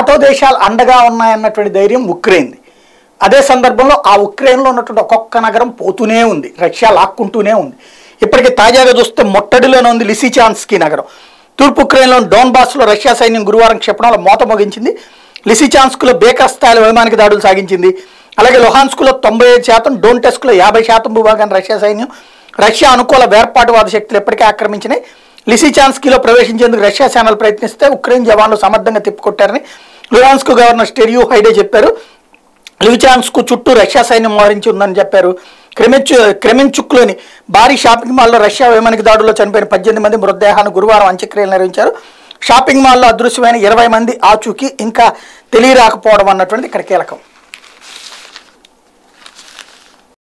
NATO దేశాలు అండగా ఉన్నాయన్నటువంటి ధైర్యం ఉక్రెయిన్ది అదే సందర్భంలో ఆ ఉక్రెయిన్లో ఉన్నటువంటి ఒక్కొక్క నగరం పోతూనే ఉంది రష్యా లాక్కుంటూనే ఉంది ఇప్పటికి తాజాగా చూస్తే మొట్టడిలోనే ఉంది లిసిచాన్స్కీ నగరం తూర్పు ఉక్రెయిన్లోని డోన్బాస్లో రష్యా సైన్యం గురువారం క్షిపణంలో మోత మోగించింది లిసిచాన్స్కులో బేకర్ స్థాయిలో వైమానిక దాడులు సాగించింది అలాగే లొహాన్స్కులో తొంభై ఐదు శాతం డోన్టెస్క్లో యాభై శాతం భూభాగాన్ని రష్యా సైన్యం రష్యా అనుకూల వేర్పాటువాద శక్తులు ఇప్పటికే ఆక్రమించినాయి లిసిచాన్స్కీలో ప్రవేశించేందుకు రష్యా సేనలు ప్రయత్నిస్తే ఉక్రెయిన్ జవాన్లు సమర్థంగా తిప్పుకొట్టారని లుహాన్స్క్ గవర్నర్ స్టెరియూ హైడే చెప్పారు లివిచాన్స్కు చుట్టూ రష్యా సైన్యం మోహరించి ఉందని చెప్పారు క్రెమెచు క్రెమెన్చుక్లోని భారీ షాపింగ్ మాల్లో రష్యా వైమానిక దాడుల్లో చనిపోయిన పద్దెనిమిది మంది మృతదేహాన్ని గురువారం అంత్యక్రియలు నిర్వహించారు షాపింగ్ మాల్లో అదృశ్యమైన ఇరవై మంది ఆచూకీ ఇంకా తెలియరాకపోవడం అన్నటువంటిది ఇక్కడ కీలకం